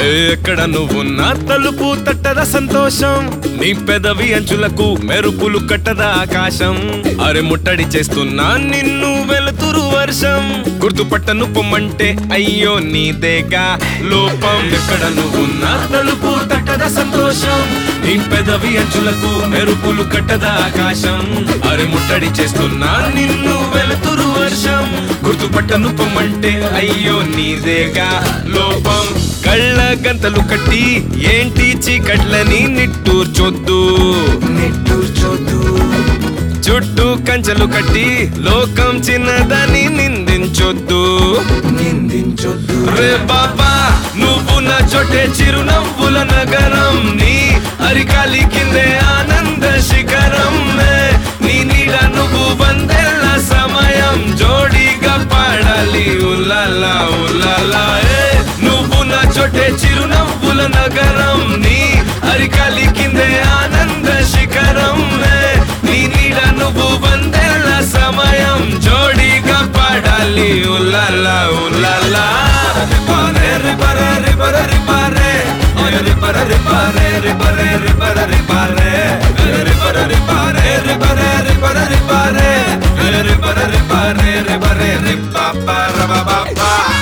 ఎక్కడ నువ్వున్నా తలుపు తట్టదా సంతోషం నీ పెదవి అంచులకు మెరుపులు కట్టదా ఆకాశం అరే ముట్టడి చేస్తున్నా నిన్ను వెలుతురు వర్షం గుర్తుపట్టను పొమ్మంటే అయ్యో నీదేగా లోపం ఎక్కడ నువ్వున్నా తలుపు తట్టదా సంతోషం నీ పెదవి అంచులకు మెరుపులు కట్టదా ఆకాశం అరే ముట్టడి చేస్తున్నా నిన్ను వెలుతురు వర్షం గుర్తుపట్టను పొమ్మంటే అయ్యో నీదేగా లోపం కళ్ళ గంతలు కట్టి ఏంటి చీకట్లని నిట్టూర్చొద్దు నిట్టూర్చొద్దు చుట్టూ కంచెలు కట్టి లోకం చిన్నదని నిందించొద్దు నిందించొద్దు రే బాబా నువ్వు నా చోటే చిరునవ్వుల నగరం నీ అరికాలి కిందే ఆనంద శిఖరం నే. నీ నీడ నువ్వు వందేళ్ల సమయం జోడీగా పాడాలి ఉల్లాలా ఉల్లాలా ఏ నువ్వు నా చోటే చిరునవ్వుల నగరం నీ అరికాలి కిందే ఆనంద శిఖరం నే. నీ నీడ నువ్వు వందేళ్ల సమయం జోడీగా పాడాలి ఉల్లాలా ఉల్లాలా రిపరే రిపరే రిపరే రిపరే ఓయ్ రిపరే రిపరే రిపరే రిపరే రిపరే రిపరే రిపరే రిపరే రిపరే రిపరే రిపరే రిపరే రిపరే రిపప రబబప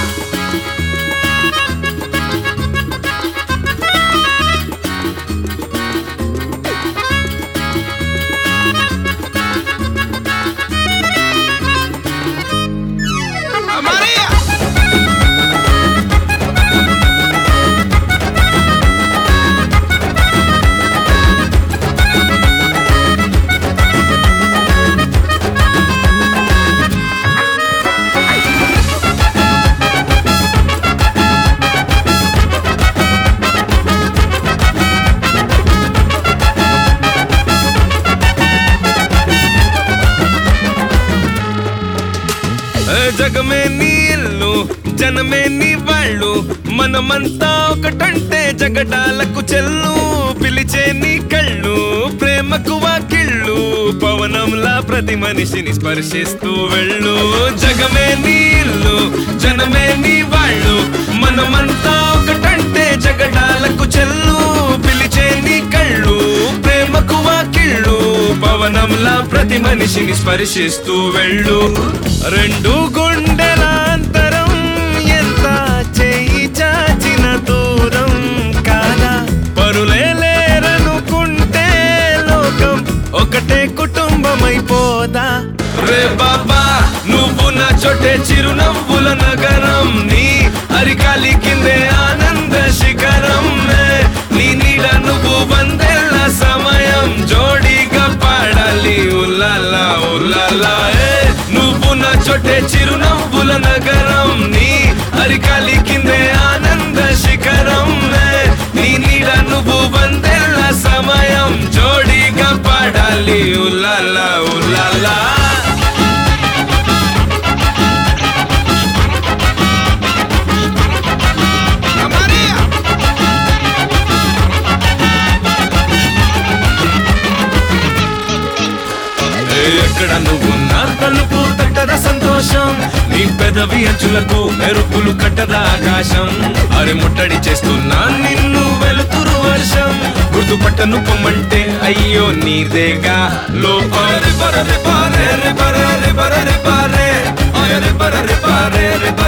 ఏ జగమే నీ ఇల్లు జనమే నీ వాళ్ళు మనమంతా ఒకటంటే జగడాలకు చెల్లు పిలిచే నీ కళ్ళు ప్రేమకు వాకిళ్ళు పవనంలా ప్రతి మనిషిని స్పర్శిస్తూ వెళ్ళు జగమే నీ ఇల్లు జనమే నీ వాళ్ళు మనమంతా ఒకటంటే జగడాలకు చెల్లు పిలిచే నీ కళ్ళు ప్రేమకు వాకిళ్ళు పవనంలా ప్రతి మనిషిని స్పర్శిస్తూ వెళ్ళు రెండు గుండెల అంతరం ఎంత చేయి చాచిన దూరం కాదా పరులే లేరనుకుంటే లోకం ఒకటే కుటుంబమైపోదా రే బాబా నువ్వు నా చోటే చిరునవ్వుల నగరం నీ అరికాలి కిందే ఆనంద శిఖరం నే. నీ నీడ నువ్వు వందేళ్ల సమయం జోడీగా పాడాలి ఉల్లాలా ఉల్లాలా ఏ నువ్వు నా చోటే చిరునవ్వుల నగరం నీ అరికాలి కిందే ఆనంద శిఖరం నే. నీ నీడ నువ్వు వందేళ్ల సమయం జోడీగా పాడాలి ఉల్లాలా ఉల్లాలా ఏ ఎక్కడ నువ్వున్నా తలుపు తట్టద సంతోషం నీ పెదవి అంచులకు మెరుపులు కట్టద ఆకాశం అరే ముట్టడి చేస్తున్నా నిన్ను వెలుతురు వర్షం గుర్తుపట్టను పొమ్మంటే అయ్యో నీదేగా లోపం రిపరే రిపరే రిపరే రిపరే రిపరే రిపరే రిపరే